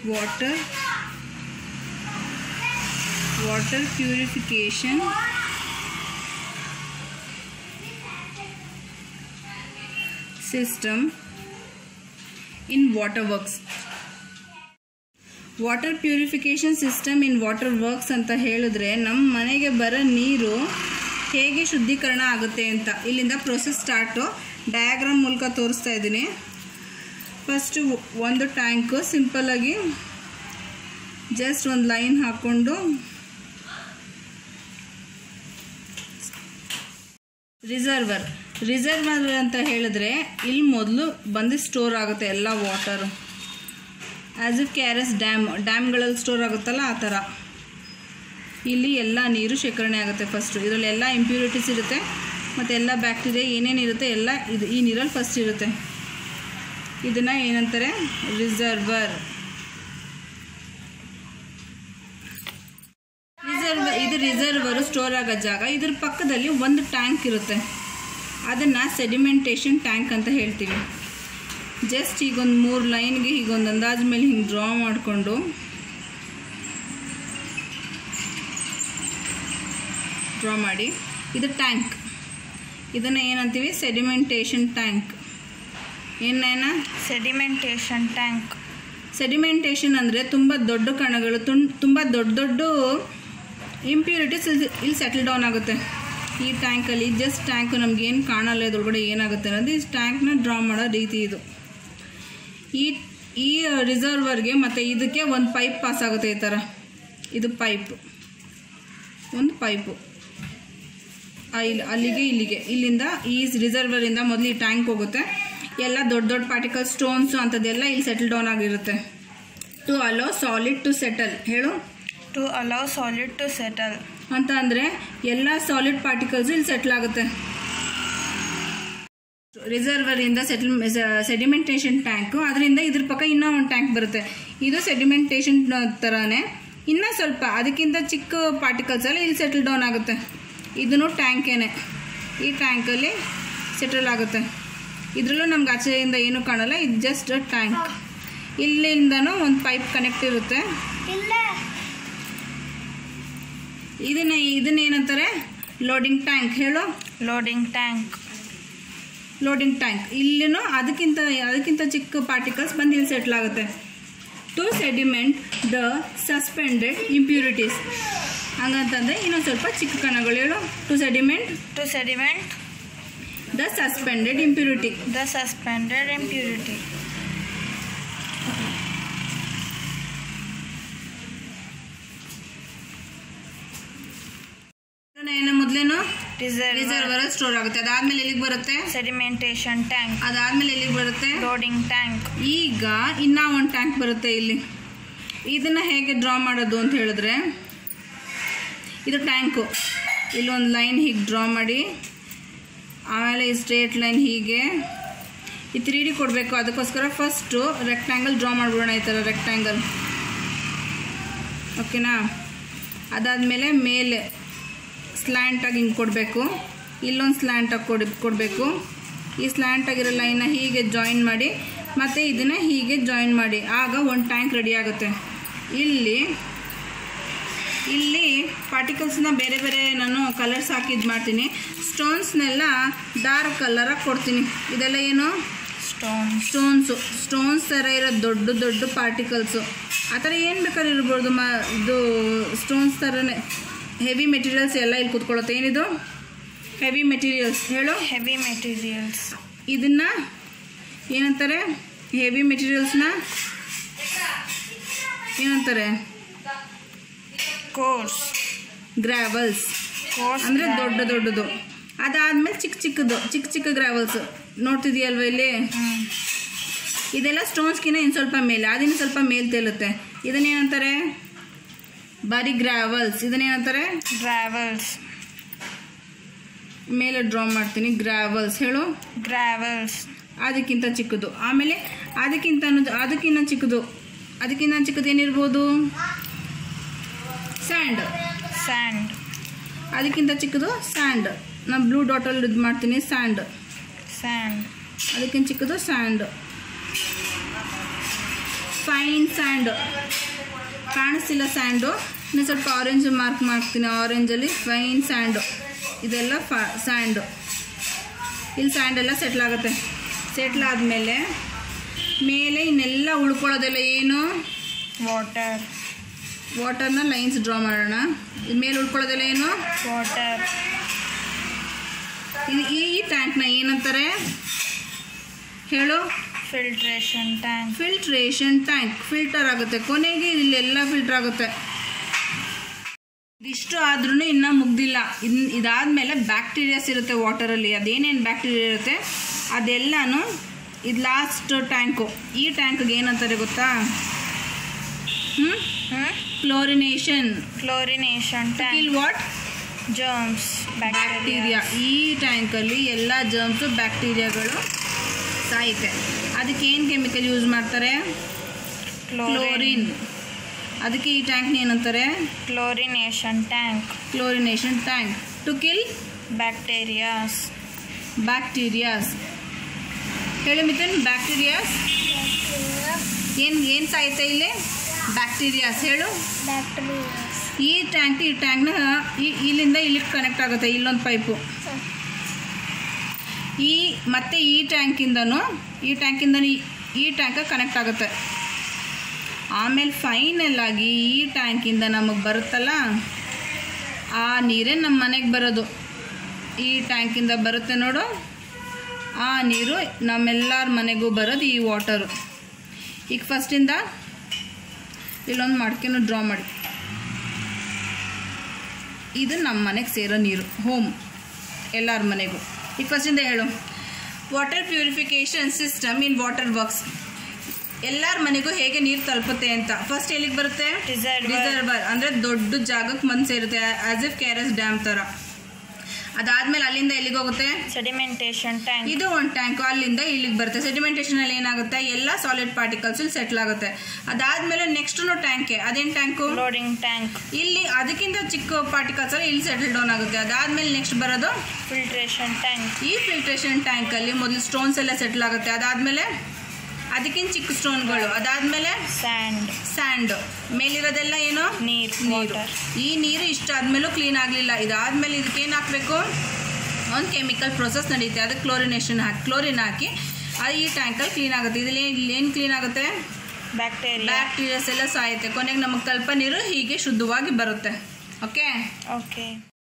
water water purification system in water works water purification system in water works ಅಂತ ಹೇಳಿದ್ರೆ ನಮ್ಮ ಮನೆಗೆ ಬರೋ ನೀರು ಹೇಗೆ ಶುದ್ಧೀಕರಣ ಆಗುತ್ತೆ ಅಂತ ಇಲ್ಲಿಂದ ಪ್ರೊಸೆಸ್ ಸ್ಟಾರ್ಟು ಡಯಾಗ್ರಾಮ್ ಮೂಲಕ ತೋರಿಸ್ತಾ ಇದ್ದೀನಿ ಫಸ್ಟು ಒಂದು ಟ್ಯಾಂಕು ಸಿಂಪಲ್ಲಾಗಿ ಜಸ್ಟ್ ಒಂದು ಲೈನ್ ಹಾಕ್ಕೊಂಡು ರಿಸರ್ವರ್ ರಿಸರ್ವರ್ ಅಂತ ಹೇಳಿದ್ರೆ ಇಲ್ಲಿ ಮೊದಲು ಬಂದು ಸ್ಟೋರ್ ಆಗುತ್ತೆ ಎಲ್ಲ water as if K R S dam ಡ್ಯಾಮ್ಗಳಲ್ಲಿ ಸ್ಟೋರ್ ಆಗುತ್ತಲ್ಲ ಆ ಥರ ಇಲ್ಲಿ ಎಲ್ಲ ನೀರು ಶೇಖರಣೆ ಆಗುತ್ತೆ ಫಸ್ಟು ಇದರಲ್ಲಿ ಎಲ್ಲ ಇಂಪ್ಯೂರಿಟೀಸ್ ಇರುತ್ತೆ ಮತ್ತು ಎಲ್ಲ ಬ್ಯಾಕ್ಟೀರಿಯಾ ಏನೇನು ಇರುತ್ತೆ ಎಲ್ಲ ಇದು ಈ ನೀರಲ್ಲಿ ಫಸ್ಟ್ ಇರುತ್ತೆ ಇದನ್ನು ಏನಂತಾರೆ ರಿಸರ್ವರ್ ರಿಸರ್ವ್ ಇದು ರಿಸರ್ವರು ಸ್ಟೋರ್ ಆಗೋ ಜಾಗ ಇದ್ರ ಪಕ್ಕದಲ್ಲಿ ಒಂದು ಟ್ಯಾಂಕ್ ಇರುತ್ತೆ ಅದನ್ನು ಸೆಡಿಮೆಂಟೇಷನ್ ಟ್ಯಾಂಕ್ ಅಂತ ಹೇಳ್ತೀವಿ ಜಸ್ಟ್ ಈಗೊಂದು ಮೂರು ಲೈನ್ಗೆ ಹೀಗೊಂದು ಅಂದಾಜು ಮೇಲೆ ಹಿಂಗೆ ಡ್ರಾ ಮಾಡಿಕೊಂಡು ಡ್ರಾ ಮಾಡಿ ಇದು ಟ್ಯಾಂಕ್ ಇದನ್ನು ಏನಂತೀವಿ ಸೆಡಿಮೆಂಟೇಷನ್ ಟ್ಯಾಂಕ್ ಏನೇನ ಸೆಡಿಮೆಂಟೇಷನ್ ಟ್ಯಾಂಕ್ ಸೆಡಿಮೆಂಟೇಷನ್ ಅಂದರೆ ತುಂಬ ದೊಡ್ಡ ಕಣಗಳು ತುಂ ತುಂಬ ದೊಡ್ಡ ದೊಡ್ಡ ಇಂಪ್ಯೂರಿಟೀಸ್ ಇಲ್ಲಿ ಸೆಟಲ್ ಡೌನ್ ಆಗುತ್ತೆ ಈ ಟ್ಯಾಂಕಲ್ಲಿ ಜಸ್ಟ್ ಟ್ಯಾಂಕು ನಮ್ಗೆ ಏನು ಕಾಣಲ್ಲ ಇದ್ರೊಳಗಡೆ ಏನಾಗುತ್ತೆ ಅನ್ನೋದು ಈ ಟ್ಯಾಂಕ್ನ ಡ್ರಾ ಮಾಡೋ ರೀತಿ ಇದು ಈ ಈ ರಿಸರ್ವರ್ಗೆ ಮತ್ತು ಇದಕ್ಕೆ ಒಂದು ಪೈಪ್ ಪಾಸ್ ಆಗುತ್ತೆ ಈ ಥರ ಇದು ಪೈಪ್ ಒಂದು ಪೈಪು ಇಲ್ಲಿ ಅಲ್ಲಿಗೆ ಇಲ್ಲಿಗೆ ಇಲ್ಲಿಂದ ಈ ರಿಸರ್ವರಿಂದ ಮೊದಲು ಈ ಟ್ಯಾಂಕ್ ಹೋಗುತ್ತೆ ಎಲ್ಲ ದೊಡ್ಡ ದೊಡ್ಡ ಪಾರ್ಟಿಕಲ್ ಸ್ಟೋನ್ಸು ಅಂಥದ್ದೆಲ್ಲ ಇಲ್ಲಿ ಸೆಟಲ್ ಡೌನ್ ಆಗಿರುತ್ತೆ to allow solid to settle ಹೇಳು to allow solid to settle ಅಂತ ಅಂದರೆ ಎಲ್ಲ ಸಾಲಿಡ್ ಪಾರ್ಟಿಕಲ್ಸು ಇಲ್ಲಿ ಸೆಟ್ಲ್ ಆಗುತ್ತೆ ರಿಸರ್ವರಿಂದ ಸೆಟಲ್ ಸೆಡಿಮೆಂಟೇಷನ್ ಟ್ಯಾಂಕು ಅದರಿಂದ ಇದ್ರ ಪಕ್ಕ ಇನ್ನೂ ಒಂದು ಟ್ಯಾಂಕ್ ಬರುತ್ತೆ ಇದು ಸೆಡಿಮೆಂಟೇಷನ್ ಥರನೇ ಇನ್ನೂ ಸ್ವಲ್ಪ ಅದಕ್ಕಿಂತ ಚಿಕ್ಕ ಪಾರ್ಟಿಕಲ್ಸ್ ಎಲ್ಲ ಇಲ್ಲಿ ಸೆಟಲ್ ಡೌನ್ ಆಗುತ್ತೆ ಇದನ್ನು ಟ್ಯಾಂಕೇನೆ ಈ ಟ್ಯಾಂಕಲ್ಲಿ ಸೆಟಲ್ ಆಗುತ್ತೆ ಇದರಲ್ಲೂ ನಮ್ಗೆ ಆಚೆಯಿಂದ ಏನೂ ಕಾಣಲ್ಲ ಇದು ಜಸ್ಟ್ ಟ್ಯಾಂಕ್ ಇಲ್ಲಿಂದನೂ ಒಂದು ಪೈಪ್ ಕನೆಕ್ಟ್ ಇರುತ್ತೆ ಇದನ್ನ ಇದನ್ನ ಏನಂತಾರೆ ಲೋಡಿಂಗ್ ಟ್ಯಾಂಕ್ ಹೇಳು ಲೋಡಿಂಗ್ ಟ್ಯಾಂಕ್ ಲೋಡಿಂಗ್ ಟ್ಯಾಂಕ್ ಇಲ್ಲಿನೂ ಅದಕ್ಕಿಂತ ಅದಕ್ಕಿಂತ ಚಿಕ್ಕ ಪಾರ್ಟಿಕಲ್ಸ್ ಬಂದು ಇಲ್ಲಿ ಸೆಟ್ಲ್ ಆಗುತ್ತೆ to sediment the suspended impurities ಹಂಗಂತಂದರೆ ಇನ್ನೊಂದು ಸ್ವಲ್ಪ ಚಿಕ್ಕ ಕಣಗಳು ಹೇಳು to sediment to sediment the suspended impurity the suspended impurity ಏನು ಮೊದಲೇನು ರಿಸರ್ವ್ ರಿಸರ್ವರ್ ಸ್ಟೋರ್ ಆಗುತ್ತೆ ಅದಾದ್ಮೇಲೆ ಎಲ್ಲಿಗೆ ಬರುತ್ತೆ ಸೆಡಿಮೆಂಟೇಷನ್ ಟ್ಯಾಂಕ್ ಅದಾದ್ಮೇಲೆ ಎಲ್ಲಿಗೆ ಬರುತ್ತೆ ಲೋಡಿಂಗ್ ಟ್ಯಾಂಕ್ ಈಗ ಇನ್ನ ಒಂದು ಟ್ಯಾಂಕ್ ಬರುತ್ತೆ ಇಲ್ಲಿ ಇದನ್ನ ಹೇಗೆ ಡ್ರಾ ಮಾಡೋದು ಅಂತ ಹೇಳಿದ್ರೆ ಇದು ಟ್ಯಾಂಕು ಇಲ್ಲೊಂದು ಲೈನ್ ಹೀಗೆ ಡ್ರಾ ಮಾಡಿ ಆಮೇಲೆ ಈ ಸ್ಟ್ರೇಟ್ ಲೈನ್ ಹೀಗೆ ಈ ತ್ರೀ ಡಿ ಕೊಡಬೇಕು ಅದಕ್ಕೋಸ್ಕರ ಫಸ್ಟು ರೆಕ್ಟ್ಯಾಂಗಲ್ ಡ್ರಾ ಮಾಡಿಬಿಡೋಣ ಈ ಥರ ರೆಕ್ಟ್ಯಾಂಗಲ್ ಓಕೆನಾ ಅದಾದಮೇಲೆ ಮೇಲೆ ಸ್ಲ್ಯಾಂಟಾಗಿ ಹಿಂಗೆ ಕೊಡಬೇಕು ಇಲ್ಲೊಂದು ಸ್ಲ್ಯಾಂಟಾಗಿ ಕೊಡಿ ಕೊಡಬೇಕು ಈ ಸ್ಲ್ಯಾಂಟ್ ಆಗಿರೋ ಲೈನ್ನ ಹೀಗೆ ಜಾಯಿನ್ ಮಾಡಿ ಮತ್ತು ಇದನ್ನು ಹೀಗೆ ಜಾಯಿನ್ ಮಾಡಿ ಆಗ ಒಂದು ಟ್ಯಾಂಕ್ ರೆಡಿ ಆಗುತ್ತೆ ಇಲ್ಲಿ ಇಲ್ಲಿ ಪಾರ್ಟಿಕಲ್ಸ್ನ ಬೇರೆ ಬೇರೆ ನಾನು ಕಲರ್ಸ್ ಹಾಕಿ ಇದು ಮಾಡ್ತೀನಿ ಸ್ಟೋನ್ಸ್ನೆಲ್ಲ ಡಾರ್ಕ್ ಕಲರಾಗಿ ಕೊಡ್ತೀನಿ ಇದೆಲ್ಲ ಏನು ಸ್ಟೋನ್ ಸ್ಟೋನ್ಸು ಸ್ಟೋನ್ಸ್ ಥರ ಇರೋ ದೊಡ್ಡ ದೊಡ್ಡ ಪಾರ್ಟಿಕಲ್ಸು ಆ ಥರ ಏನು ಬೇಕಾದ್ರೂ ಇರ್ಬೋದು ಮ ಇದು ಸ್ಟೋನ್ಸ್ ಥರನೇ ಹೆವಿ ಮೆಟೀರಿಯಲ್ಸ್ ಎಲ್ಲ ಇಲ್ಲಿ ಕೂತ್ಕೊಳ್ಳುತ್ತೆ ಏನಿದು ಹೆವಿ ಮೆಟೀರಿಯಲ್ಸ್ ಹೇಳು ಹೆವಿ ಮೆಟೀರಿಯಲ್ಸ್ ಇದನ್ನು ಏನಂತಾರೆ ಹೆವಿ ಮೆಟೀರಿಯಲ್ಸ್ನ ಏನಂತಾರೆ ಕೋರ್ಸ್ ಗ್ರಾವಲ್ಸ್ ಕೋರ್ಸ್ ಅಂದರೆ ದೊಡ್ಡ ದೊಡ್ಡದು ಅದಾದಮೇಲೆ ಚಿಕ್ಕ ಚಿಕ್ಕದು ಚಿಕ್ಕ ಚಿಕ್ಕ ಗ್ರಾವಲ್ಸ್ ನೋಡ್ತಿದೀಯಲ್ವ ಇಲ್ಲಿ ಇದೆಲ್ಲ ಸ್ಟೋನ್ಸ್ಗಿನ ಇನ್ನು ಸ್ವಲ್ಪ ಮೇಲೆ ಅದಿನ್ನು ಸ್ವಲ್ಪ ಮೇಲ್ ತೇಲುತ್ತೆ ಇದನ್ನೇನಂತಾರೆ ಬರೀ ಗ್ರಾವಲ್ಸ್ ಇದನ್ನೇನಂತಾರೆ ಗ್ರಾವಲ್ಸ್ ಮೇಲೆ ಡ್ರಾ ಮಾಡ್ತೀನಿ ಗ್ರಾವಲ್ಸ್ ಹೇಳು ಗ್ರಾವಲ್ಸ್ ಅದಕ್ಕಿಂತ ಚಿಕ್ಕದು ಆಮೇಲೆ ಅದಕ್ಕಿಂತ ಅದಕ್ಕಿಂತ ಚಿಕ್ಕದು ಅದಕ್ಕಿಂತ ಚಿಕ್ಕದು ಏನಿರ್ಬೋದು ಸ್ಯಾಂಡ್ ಸ್ಯಾಂಡ್ ಅದಕ್ಕಿಂತ ಚಿಕ್ಕದು ಸ್ಯಾಂಡ್ ನಾನು ಬ್ಲೂ ಡಾಟಲ್ಲಿ ಇದು ಮಾಡ್ತೀನಿ ಸ್ಯಾಂಡ್ ಸ್ಯಾಂಡ್ ಅದಕ್ಕಿಂತ ಚಿಕ್ಕದು ಸ್ಯಾಂಡ್ ಫೈನ್ ಸ್ಯಾಂಡ್ ಕಾಣಿಸ್ತಿಲ್ಲ ಸ್ಯಾಂಡು ಇನ್ನು ಸ್ವಲ್ಪ ಆರೆಂಜ್ ಮಾರ್ಕ್ ಮಾಡ್ತೀನಿ ಆರೆಂಜಲ್ಲಿ ಫೈನ್ ಸ್ಯಾಂಡು ಇದೆಲ್ಲ ಫ ಸ್ಯಾಂಡು ಇಲ್ಲಿ ಸ್ಯಾಂಡ್ ಎಲ್ಲ ಸೆಟ್ಲ್ ಆಗುತ್ತೆ ಸೆಟ್ಲ್ ಆದಮೇಲೆ ಮೇಲೆ ಇನ್ನೆಲ್ಲ ಉಳ್ಕೊಳ್ಳೋದೆಲ್ಲ ಏನು ವಾಟರ್ ವಾಟರ್ನ ಲೈನ್ಸ್ ಡ್ರಾ ಮಾಡೋಣ ಇದ್ ಮೇಲೆ ಉಳ್ಕೊಳ್ಳೋದೆಲ್ಲ ಏನು ವಾಟರ್ ಇದು ಈ ಟ್ಯಾಂಕ್ನ ಏನಂತಾರೆ ಹೇಳು filtration tank filtration tank filter ಆಗುತ್ತೆ ಕೊನೆಗೆ ಇಲ್ಲೆಲ್ಲ ಫಿಲ್ಟರ್ ಆಗುತ್ತೆ ಇದಿಷ್ಟು ಆದ್ರೂ ಇನ್ನೂ ಮುಗ್ದಿಲ್ಲ ಇನ್ ಇದಾದಮೇಲೆ ಬ್ಯಾಕ್ಟೀರಿಯಾಸ್ ಇರುತ್ತೆ ವಾಟರಲ್ಲಿ ಅದೇನೇನು ಬ್ಯಾಕ್ಟೀರಿಯಾ ಇರುತ್ತೆ ಅದೆಲ್ಲನೂ ಇದು ಲಾಸ್ಟ್ ಟ್ಯಾಂಕು ಈ ಟ್ಯಾಂಕ್ಗೆ ಏನಂತಾರೆ ಗೊತ್ತಾ ಹ್ಞೂ chlorination chlorination tank kill what germs bacteria ಈ ಟ್ಯಾಂಕಲ್ಲಿ ಎಲ್ಲ ಜರ್ಮ್ಸು ಬ್ಯಾಕ್ಟೀರಿಯಾಗಳು ಸಾಯುತ್ತೆ ಅದಕ್ಕೆ ಏನು ಕೆಮಿಕಲ್ ಯೂಸ್ ಮಾಡ್ತಾರೆ ಕ್ಲೋರಿನ್ ಅದಕ್ಕೆ ಈ ಟ್ಯಾಂಕ್ನ ಏನಂತಾರೆ chlorination tank chlorination tank to kill bacterias bacterias ಹೇಳು ಮಿಥುನ್ ಬ್ಯಾಕ್ಟೀರಿಯಾಸ್ ಏನು ಏನು ಸಾಯುತ್ತೆ ಇಲ್ಲಿ ಬ್ಯಾಕ್ಟೀರಿಯಾಸ್ ಹೇಳು ಈ ಟ್ಯಾಂಕ್ ಈ ಟ್ಯಾಂಕ್ನ ಈ ಇಲ್ಲಿಂದ ಇಲ್ಲಿಗೆ ಕನೆಕ್ಟ್ ಆಗುತ್ತೆ ಇಲ್ಲೊಂದು ಪೈಪು ಈ ಮತ್ತೆ ಈ ಟ್ಯಾಂಕಿಂದನೂ ಈ ಟ್ಯಾಂಕಿಂದನೂ ಈ- ಈ ಟ್ಯಾಂಕ್ ಕನೆಕ್ಟ್ ಆಗುತ್ತೆ ಆಮೇಲೆ ಫೈನಲ್ ಆಗಿ ಈ ಟ್ಯಾಂಕಿಂದ ನಮಗೆ ಬರುತ್ತಲ್ಲ ಆ ನೀರೇ ನಮ್ಮ ಮನೆಗೆ ಬರೋದು ಈ ಟ್ಯಾಂಕಿಂದ ಬರುತ್ತೆ ನೋಡು ಆ ನೀರು ನಮ್ಮೆಲ್ಲರ ಮನೆಗೂ ಬರೋದು ಈ ವಾಟರು ಈಗ ಫಸ್ಟಿಂದ ಇಲ್ಲೊಂದು ಮಡ್ಕೆನೂ ಡ್ರಾ ಮಾಡಿ ಇದು ನಮ್ಮ ಮನೆಗೆ ಸೇರೋ ನೀರು ಹೋಮ್ ಎಲ್ಲರ ಮನೆಗೂ ಈಗ ಫಸ್ಟಿಂದ ಹೇಳು water purification system in water works ಎಲ್ಲರ ಮನೆಗೂ ಹೇಗೆ ನೀರು ತಲುಪುತ್ತೆ ಅಂತ ಫಸ್ಟ್ ಎಲ್ಲಿಗೆ ಬರುತ್ತೆ Reservoir. ರಿಸರ್ವರ್ ಅಂದರೆ ದೊಡ್ಡ ಜಾಗಕ್ಕೆ ಬಂದು ಸೇರುತ್ತೆ as if K R S dam ಥರ ಅದಾದ್ಮೇಲೆ ಅಲ್ಲಿಂದ ಎಲ್ಲಿಗೆ ಹೋಗುತ್ತೆ ಸೆಡಿಮೆಂಟೇಷನ್ ಟ್ಯಾಂಕ್ ಇದು ಒಂದು ಟ್ಯಾಂಕ್ ಅಲ್ಲಿಂದ ಇಲ್ಲಿಗೆ ಬರುತ್ತೆ ಸೆಡಿಮೆಂಟೇಷನ್ ಅಲ್ಲಿ ಏನಾಗುತ್ತೆ ಎಲ್ಲ ಸಾಲಿಡ್ ಪಾರ್ಟಿಕಲ್ಸ್ ಇಲ್ಲಿ ಸೆಟ್ಲ್ ಆಗುತ್ತೆ ಅದಾದ್ಮೇಲೆ ನೆಕ್ಸ್ಟ್ ಟ್ಯಾಂಕೆ ಅದೇನು ಟ್ಯಾಂಕು ಲೋಡಿಂಗ್ ಟ್ಯಾಂಕ್ ಇಲ್ಲಿ ಅದಕ್ಕಿಂತ ಚಿಕ್ಕ ಪಾರ್ಟಿಕಲ್ಸ್ ಅಲ್ಲಿ ಇಲ್ಲಿ ಸೆಟಲ್ ಡೌನ್ ಆಗುತ್ತೆ ಅದಾದ್ಮೇಲೆ ನೆಕ್ಸ್ಟ್ ಬರೋದು ಫಿಲ್ಟ್ರೇಷನ್ ಟ್ಯಾಂಕ್ ಈ ಫಿಲ್ಟ್ರೇಷನ್ ಟ್ಯಾಂಕ್ ಅಲ್ಲಿ ಮೊದಲು ಸ್ಟೋನ್ಸ್ ಎಲ್ಲ ಸೆಟ್ಲ್ ಆಗುತ್ತೆ ಅದಾದ್ಮೇಲೆ ಅದಕ್ಕಿಂತ ಚಿಕ್ಕ ಸ್ಟೋನ್ಗಳು ಅದಾದ್ಮೇಲೆ ಸ್ಯಾಂಡ್ ಸ್ಯಾಂಡ್ ಮೇಲಿರೋದೆಲ್ಲ ಏನು ನೀರು ನೀರು ವಾಟರ್ ಈ ನೀರು ಇಷ್ಟಾದ್ಮೇಲೂ ಕ್ಲೀನ್ ಆಗಲಿಲ್ಲ ಇದಾದ್ಮೇಲೆ ಇದಕ್ಕೆ ಏನು ಹಾಕಬೇಕು ಒಂದು ಕೆಮಿಕಲ್ ಪ್ರೊಸೆಸ್ ನಡೆಯುತ್ತೆ ಅದಕ್ಕೆ ಕ್ಲೋರಿನೇಷನ್ ಹಾಕಿ ಕ್ಲೋರಿನ್ ಹಾಕಿ ಅದು ಈ ಟ್ಯಾಂಕಲ್ಲಿ ಕ್ಲೀನ್ ಆಗುತ್ತೆ ಇದರಲ್ಲಿ ಏನು ಕ್ಲೀನ್ ಆಗುತ್ತೆ ಬ್ಯಾಕ್ಟೀರಿಯಾ ಬ್ಯಾಕ್ಟೀರಿಯಾಸ್ ಎಲ್ಲ ಸಾಯುತ್ತೆ ಕೊನೆಗೆ ನಮಗೆ ತಲುಪ ನೀರು ಹೀಗೆ ಶುದ್ಧವಾಗಿ ಬರುತ್ತೆ ಓಕೆ ಓಕೆ